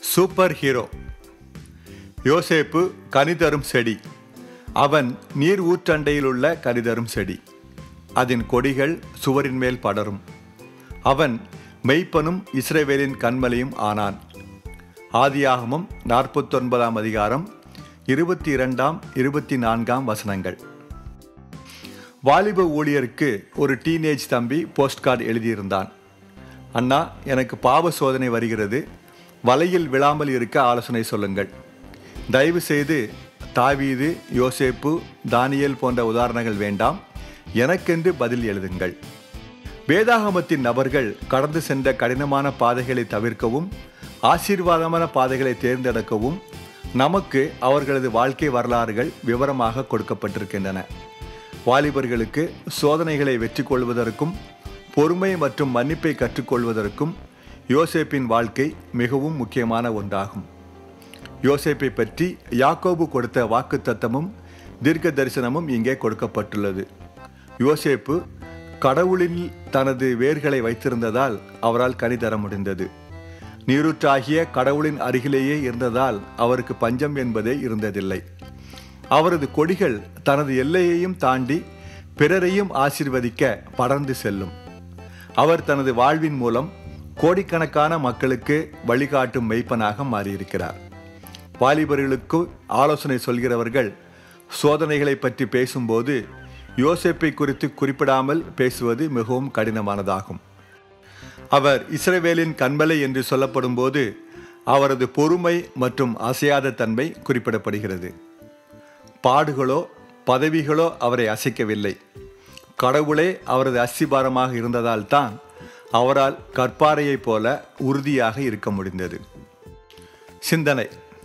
super hero யோசேப்பு கனிதரும் செடி அவன் நீர் ஊற்றண்டையிலுள்ள கனிதரும் செடி அதன் கொடிகள் சுவரின் மேல் படரும் அவன் மெய்ப்பனும் இஸ்ரவேலின் கண்மலையும் ஆனான் ஆதியாகமம் நாற்பத்தொன்பதாம் அதிகாரம் இருபத்தி இரண்டாம் இருபத்தி நான்காம் வசனங்கள் வாலிப ஊழியருக்கு ஒரு டீனேஜ் தம்பி போஸ்ட் கார்டு எழுதியிருந்தான் அண்ணா எனக்கு பாவ சோதனை வருகிறது வலையில் விழாமல் இருக்க ஆலோசனை சொல்லுங்கள் தயவு செய்து தாவீது யோசேப்பு தானியேல் போன்ற உதாரணங்கள் வேண்டாம் எனக்கென்று பதில் எழுதுங்கள் வேதாகமத்தின் நபர்கள் கடந்து சென்ற கடினமான பாதைகளை தவிர்க்கவும் ஆசீர்வாதமான பாதைகளை தேர்ந்தெடுக்கவும் நமக்கு அவர்களது வாழ்க்கை வரலாறுகள் விவரமாக கொடுக்கப்பட்டிருக்கின்றன வாலிபர்களுக்கு சோதனைகளை வெற்றி கொள்வதற்கும் பொறுமை மற்றும் மன்னிப்பை கற்றுக்கொள்வதற்கும் யோசேப்பின் வாழ்க்கை மிகவும் முக்கியமான ஒன்றாகும் யோசேப்பை பற்றி யாக்கோபு கொடுத்த வாக்குத்தத்தமும் தீர்க்க தரிசனமும் இங்கே கொடுக்கப்பட்டுள்ளது யோசேப்பு கடவுளில் தனது வேர்களை வைத்திருந்ததால் அவரால் கனி தர முடிந்தது நீரூற்றாகிய கடவுளின் அருகிலேயே இருந்ததால் அவருக்கு பஞ்சம் என்பதே இருந்ததில்லை அவரது கொடிகள் தனது எல்லையையும் தாண்டி பிறரையும் ஆசிர்வதிக்க படர்ந்து செல்லும் அவர் தனது வாழ்வின் மூலம் கோடிக்கணக்கான மக்களுக்கு வழிகாட்டும் மெய்ப்பனாக மாறியிருக்கிறார் வாலிபர்களுக்கு ஆலோசனை சொல்கிறவர்கள் சோதனைகளை பற்றி பேசும்போது யோசேப்பை குறித்து குறிப்பிடாமல் பேசுவது மிகவும் கடினமானதாகும் அவர் இஸ்ரவேலின் கண்மலை என்று சொல்லப்படும் போது அவரது பொறுமை மற்றும் அசையாத தன்மை குறிப்பிடப்படுகிறது பாடுகளோ பதவிகளோ அவரை அசைக்கவில்லை கடவுளே அவரது அஸ்திபாரமாக இருந்ததால் தான் அவரால் கற்பாறையைப் போல உறுதியாக இருக்க முடிந்தது சிந்தனை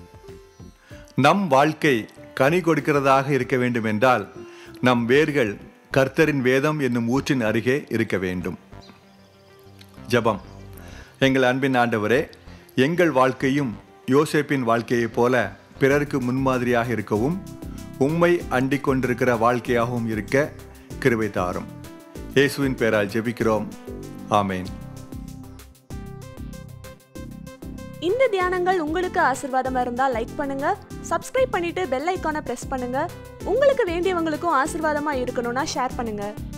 நம் வாழ்க்கை கனி கொடுக்கிறதாக இருக்க வேண்டும் என்றால் நம் வேர்கள் கர்த்தரின் வேதம் என்னும் ஊற்றின் அருகே இருக்க வேண்டும் ஜபம் எங்கள் அன்பின் ஆண்டவரே எங்கள் வாழ்க்கையும் யோசேப்பின் வாழ்க்கையைப் போல பிறருக்கு முன்மாதிரியாக இருக்கவும் உம்மை அண்டிக் கொண்டிருக்கிற வாழ்க்கையாகவும் இருக்க கிருபை தாரும் இயேசுவின் பெயரால் ஜெபிக்கிறோம் ஆமேன் இந்த தியானங்கள் உங்களுக்கு ஆசிர்வாதமா இருந்தா லைக் பண்ணுங்க சப்ஸ்கிரைப் பண்ணிட்டு பெல் ஐக்கானை பிரஸ் பண்ணுங்க உங்களுக்கு வேண்டியவங்களுக்கும் ஆசிர்வாதமா இருக்கணும்னா ஷேர் பண்ணுங்க